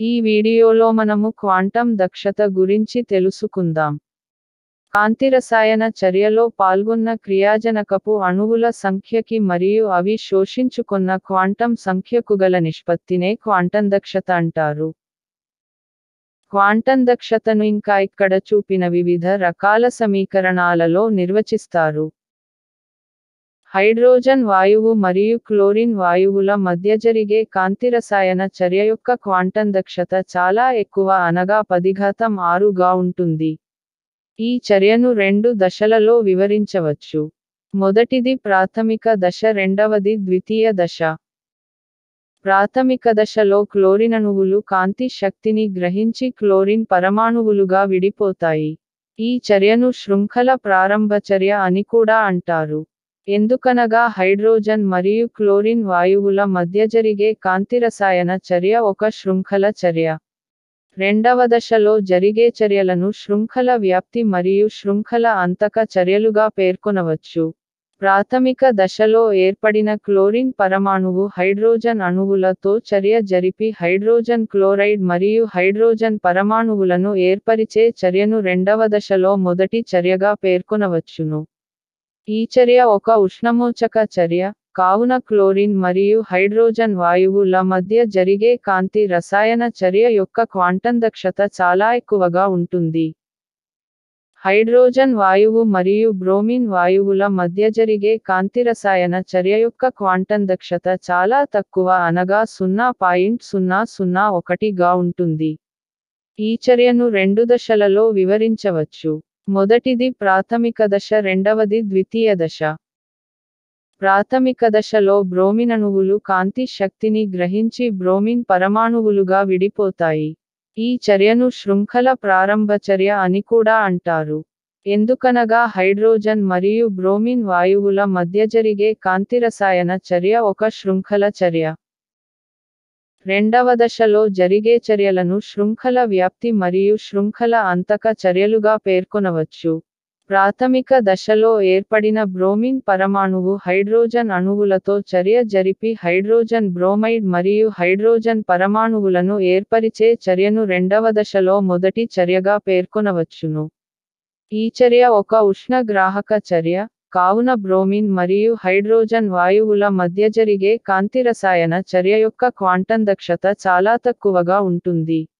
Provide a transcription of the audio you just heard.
ఈ వీడియోలో మనము క్వాంటం దక్షత గురించి తెలుసుకుందాం కాంతి రసాయన చర్యలో పాల్గొన్న క్రియాజనకపు అణువుల సంఖ్యకి మరియు అవి శోషించుకున్న క్వాంటం సంఖ్యకు గల నిష్పత్తినే క్వాంటం దక్షత అంటారు క్వాంటం దక్షతను ఇంకా ఇక్కడ చూపిన వివిధ రకాల సమీకరణాలలో నిర్వచిస్తారు హైడ్రోజన్ వాయువు మరియు క్లోరిన్ వాయువుల మధ్య జరిగే కాంతి రసాయన చర్య యొక్క క్వాంటం దక్షత చాలా ఎక్కువ అనగా పదిఘాతం ఆరుగా ఉంటుంది ఈ చర్యను రెండు దశలలో వివరించవచ్చు మొదటిది ప్రాథమిక దశ రెండవది ద్వితీయ దశ ప్రాథమిక దశలో క్లోరినణువులు కాంతి శక్తిని గ్రహించి క్లోరిన్ పరమాణువులుగా విడిపోతాయి ఈ చర్యను శృంఖల ప్రారంభ చర్య అని కూడా అంటారు ఎందుకనగా హైడ్రోజన్ మరియు క్లోరిన్ వాయువుల మధ్య జరిగే కాంతి రసాయన చర్య ఒక శృంఖల చర్య రెండవ దశలో జరిగే చర్యలను శృంఖల వ్యాప్తి మరియు శృంఖల అంతక చర్యలుగా పేర్కొనవచ్చు ప్రాథమిక దశలో ఏర్పడిన క్లోరిన్ పరమాణువు హైడ్రోజన్ అణువులతో చర్య జరిపి హైడ్రోజన్ క్లోరైడ్ మరియు హైడ్రోజన్ పరమాణువులను ఏర్పరిచే చర్యను రెండవ దశలో మొదటి చర్యగా పేర్కొనవచ్చును ఈ చర్య ఒక ఉష్ణమోచక చర్య కావున క్లోరిన్ మరియు హైడ్రోజన్ వాయువుల మధ్య జరిగే కాంతి రసాయన చర్య యొక్క క్వాంటం దక్షత చాలా ఎక్కువగా ఉంటుంది హైడ్రోజన్ వాయువు మరియు బ్రోమిన్ వాయువుల మధ్య జరిగే కాంతి రసాయన చర్య యొక్క క్వాంటం దక్షత చాలా తక్కువ అనగా సున్నా పాయింట్ సున్నా సున్నా ఒకటిగా ఉంటుంది ఈ చర్యను రెండు దశలలో వివరించవచ్చు మొదటిది ప్రాథమిక దశ రెండవది ద్వితీయ దశ ప్రాథమిక దశలో బ్రోమినణువులు కాంతి శక్తిని గ్రహించి బ్రోమిన్ పరమాణువులుగా విడిపోతాయి ఈ చర్యను శృంఖల ప్రారంభ చర్య అని కూడా అంటారు ఎందుకనగా హైడ్రోజన్ మరియు బ్రోమిన్ వాయువుల మధ్య జరిగే కాంతి రసాయన చర్య ఒక శృంఖల చర్య రెండవ దశలో జరిగే చర్యలను శృంఖల వ్యాప్తి మరియు శృంఖల అంతక చర్యలుగా పేర్కొనవచ్చు ప్రాథమిక దశలో ఏర్పడిన బ్రోమిన్ పరమాణువు హైడ్రోజన్ అణువులతో చర్య జరిపి హైడ్రోజన్ బ్రోమైడ్ మరియు హైడ్రోజన్ పరమాణువులను ఏర్పరిచే చర్యను రెండవ దశలో మొదటి చర్యగా పేర్కొనవచ్చును ఈ చర్య ఒక ఉష్ణ గ్రాహక చర్య కావున బ్రోమిన్ మరియు హైడ్రోజన్ వాయువుల మధ్య జరిగే కాంతి రసాయన చర్య యొక్క క్వాంటం దక్షత చాలా తక్కువగా ఉంటుంది